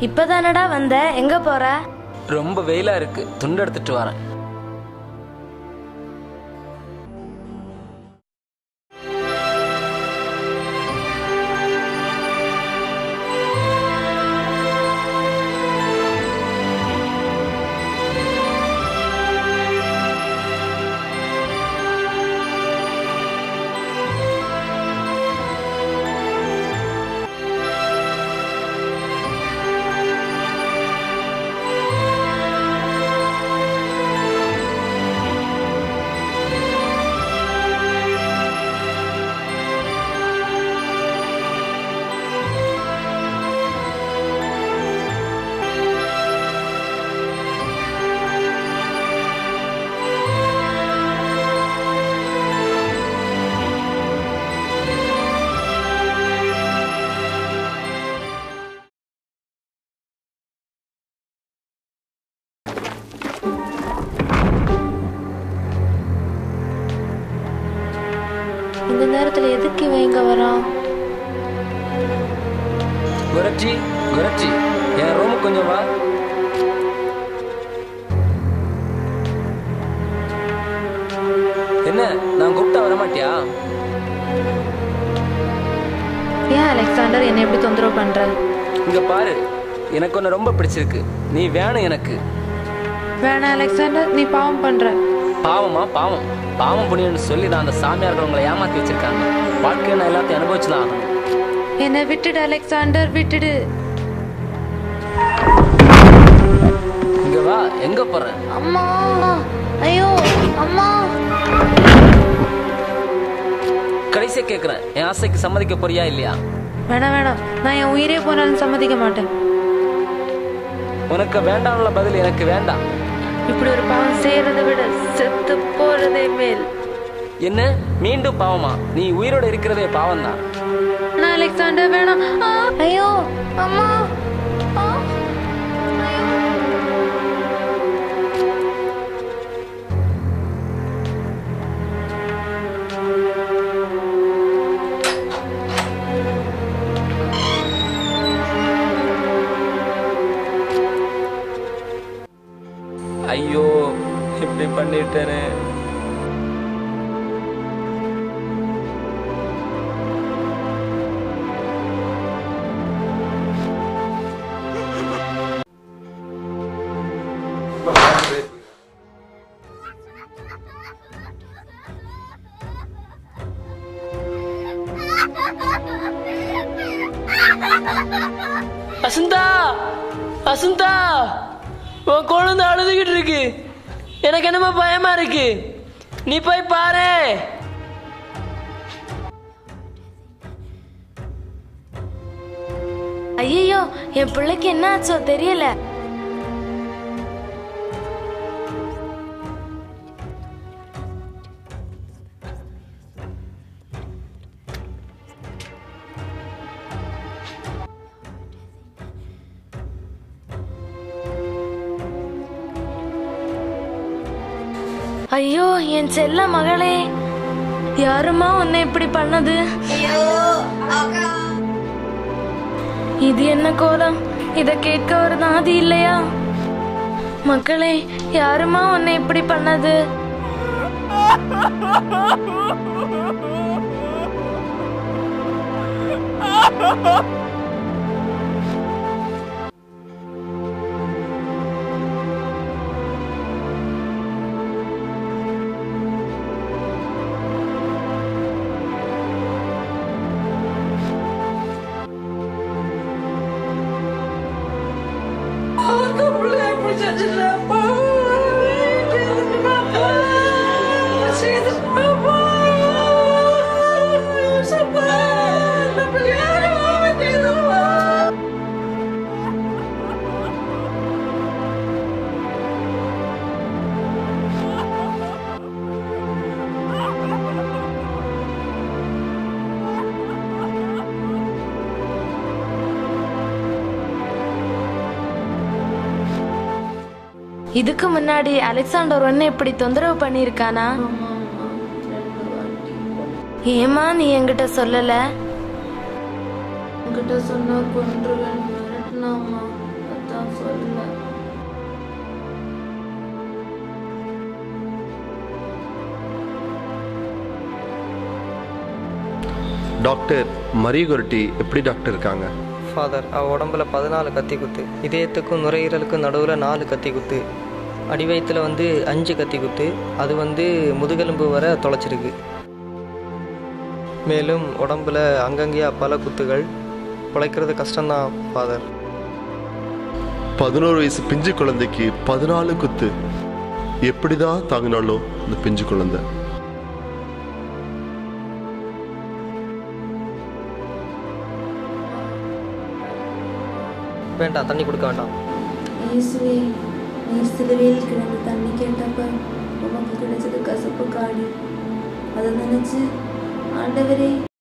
இப்பதானடா வந்த எங்க போற ரொம்ப வெயிலா இருக்கு துண்டு எடுத்துட்டு வரேன் இந்த நேரத்துல எதுக்கு இவன் இங்க வரான் குரட்சி குரட்சி என் ரூமுக்கு கொஞ்சம் வா என்ன நான் கூப்பிட்டா வர மாட்டியா ஏன் அலெக்சாண்டர் என்னை எப்படி தொந்தரவு பண்ற இங்க பாரு எனக்கு ஒன்று ரொம்ப பிடிச்சிருக்கு நீ வேணும் எனக்கு வேணாம் அலெக்சாண்டர் நீ பாவம் பண்ற பாவமா பாவம் பாவம் புண்ணியம்னு சொல்லி நான் அந்த சாமியார்கள் உங்களை ஏமாத்தி வச்சிருக்காங்க வாழ்க்கையை நான் எல்லாத்தையும் அனுபவிச்சுதான் ஆகணும் என்னை விட்டுடு அலெக்சாண்டர் விட்டுடு இங்க வா எங்க போற அம்மா ஐயோ அம்மா கடைசியா கேக்குறேன் என் ஆசைக்கு சம்மதிக்க போறியா இல்லையா வேணாம் வேணாம் நான் என் உயிரே போனாலும் சம்மதிக்க மாட்டேன் உனக்கு வேண்டாம்ல பதில் எனக்கு வேண்டாம் இப்படி ஒரு பாவம் செய்யறதை விட செத்து போறதே மேல் என்ன மீண்டும் பாவமா நீ உயிரோட இருக்கிறதே பாவம் தான் நான் அலெக்சாண்டர் வேணாம் ஆ, ஐயோ அம்மா ஆ, ஐயோ. ஐயோ இப்படி பண்ணிட்டேனே வசந்தா வசந்தா உன் குழந்தை அழுதுகிட்டு இருக்கு எனக்கு என்னமோ பயமா இருக்கு நீ போய் பாரு ஐயோ என் பிள்ளைக்கு என்ன ஆச்சோ தெரியல ஐயோ என் செல்ல மகளே யாருமா உன்னை இப்படி பண்ணது இது என்ன கோலம் இத கேட்க ஒரு நாதி இல்லையா மக்களே யாருமா உன்னை இப்படி பண்ணது இதுக்கு முன்னாடி அலெக்சாண்டர் ஒன்னு இப்படி தொந்தரவு பண்ணியிருக்கானா ஏமா நீ என்கிட்ட சொல்லல உங்ககிட்ட சொன்னா கொன்றுவேன் மிரட்டினாமா சொல்லல டாக்டர் மரியகுரட்டி எப்படி டாக்டர் இருக்காங்க ஃபாதர் அவ உடம்புல பதினாலு கத்தி குத்து இதயத்துக்கும் நுரையீரலுக்கும் நடுவில் நாலு கத்தி குத்து அடிவயத்தில் வந்து அஞ்சு கத்தி குத்து அது வந்து முதுகெலும்பு வரை தொலைச்சிருக்கு மேலும் உடம்புல அங்கங்கேயா பல குத்துகள் பிழைக்கிறது கஷ்டம்தான் ஃபாதர் பதினோரு வயசு பிஞ்சு குழந்தைக்கு பதினாலு குத்து எப்படிதான் தாங்கினாலும் இந்த பிஞ்சு குழந்தை வேண்டாம் தண்ணி கொடுக்க வேண்டாம் இயேசுவே நீர் சிலுவையில் கிடந்து தண்ணி கேட்டப்ப உமக்கு கிடைச்சது கசப்பு காடி அதை நினைச்சு ஆண்டவரே